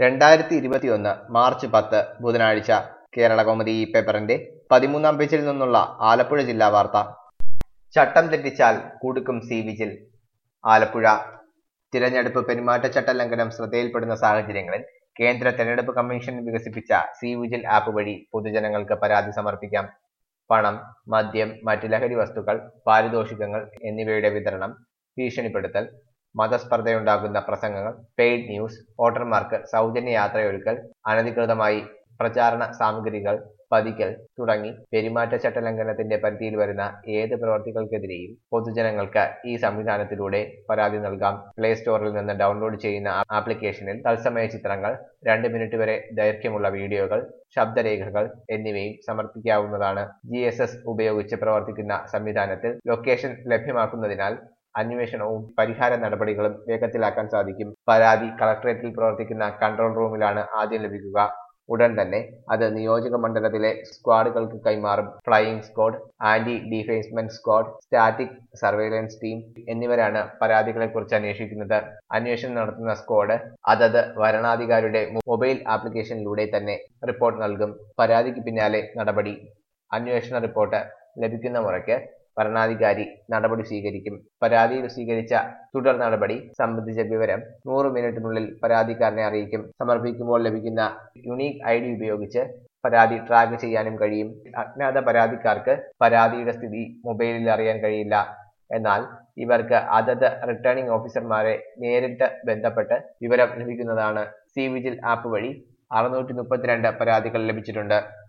രണ്ടായിരത്തി ഇരുപത്തിയൊന്ന് മാർച്ച് പത്ത് ബുധനാഴ്ച കേരള കൗമുദി ഈ പേപ്പറിന്റെ പതിമൂന്നാം പേജിൽ നിന്നുള്ള ആലപ്പുഴ ജില്ലാ വാർത്ത ചട്ടം തെറ്റിച്ചാൽ കുടുക്കും സി വിജിൽ ആലപ്പുഴ തിരഞ്ഞെടുപ്പ് പെരുമാറ്റച്ചട്ട ലംഘനം ശ്രദ്ധയിൽപ്പെടുന്ന സാഹചര്യങ്ങളിൽ കേന്ദ്ര തെരഞ്ഞെടുപ്പ് കമ്മീഷൻ വികസിപ്പിച്ച സി വിജിൽ ആപ്പ് വഴി പൊതുജനങ്ങൾക്ക് പരാതി സമർപ്പിക്കാം പണം മദ്യം മറ്റ് ലഹരി വസ്തുക്കൾ പാരിതോഷികങ്ങൾ എന്നിവയുടെ വിതരണം ഭീഷണിപ്പെടുത്തൽ മതസ്പർദ്ധയുണ്ടാകുന്ന പ്രസംഗങ്ങൾ പെയ്ഡ് ന്യൂസ് വോട്ടർമാർക്ക് സൗജന്യ യാത്രയൊരുക്കൽ അനധികൃതമായി പ്രചാരണ സാമഗ്രികൾ പതിക്കൽ തുടങ്ങി പെരുമാറ്റച്ചട്ട ലംഘനത്തിന്റെ പരിധിയിൽ വരുന്ന ഏത് പ്രവർത്തികൾക്കെതിരെയും പൊതുജനങ്ങൾക്ക് ഈ സംവിധാനത്തിലൂടെ പരാതി നൽകാം പ്ലേ സ്റ്റോറിൽ നിന്ന് ഡൗൺലോഡ് ചെയ്യുന്ന ആപ്ലിക്കേഷനിൽ തത്സമയ ചിത്രങ്ങൾ രണ്ട് മിനിറ്റ് വരെ ദൈർഘ്യമുള്ള വീഡിയോകൾ ശബ്ദരേഖകൾ എന്നിവയും സമർപ്പിക്കാവുന്നതാണ് ജി ഉപയോഗിച്ച് പ്രവർത്തിക്കുന്ന സംവിധാനത്തിൽ ലൊക്കേഷൻ ലഭ്യമാക്കുന്നതിനാൽ അന്വേഷണവും പരിഹാര നടപടികളും വേഗത്തിലാക്കാൻ സാധിക്കും പരാതി കളക്ടറേറ്റിൽ പ്രവർത്തിക്കുന്ന കൺട്രോൾ റൂമിലാണ് ആദ്യം ലഭിക്കുക ഉടൻ തന്നെ അത് നിയോജക മണ്ഡലത്തിലെ സ്ക്വാഡുകൾക്ക് കൈമാറും flying squad anti defacement squad static surveillance team എന്നിവരാണ് പരാതികളെക്കുറിച്ച് അന്വേഷിക്കുന്നത് അന്വേഷണം നടത്തുന്ന സ്ക്വാഡ് അതത് വരണാധികാരിയുടെ മൊബൈൽ ആപ്ലിക്കേഷനിലൂടെ തന്നെ റിപ്പോർട്ട് നൽകും പരാതിക്ക് പിന്നാലെ നടപടി അന്വേഷണ റിപ്പോർട്ട് ലഭിക്കുന്ന മുറയ്ക്ക് ഭരണാധികാരി നടപടി സ്വീകരിക്കും പരാതിയിൽ സ്വീകരിച്ച തുടർ നടപടി സംബന്ധിച്ച വിവരം നൂറ് മിനിറ്റിനുള്ളിൽ പരാതിക്കാരനെ അറിയിക്കും സമർപ്പിക്കുമ്പോൾ ലഭിക്കുന്ന യുണീക്ക് ഐ ഡി ഉപയോഗിച്ച് പരാതി ട്രാക്ക് ചെയ്യാനും കഴിയും അജ്ഞാത പരാതിക്കാർക്ക് പരാതിയുടെ സ്ഥിതി മൊബൈലിൽ അറിയാൻ കഴിയില്ല എന്നാൽ ഇവർക്ക് അതത് റിട്ടേണിംഗ് ഓഫീസർമാരെ നേരിട്ട് ബന്ധപ്പെട്ട് വിവരം ലഭിക്കുന്നതാണ് സി വിജിൽ ആപ്പ് വഴി അറുന്നൂറ്റി മുപ്പത്തിരണ്ട് പരാതികൾ ലഭിച്ചിട്ടുണ്ട്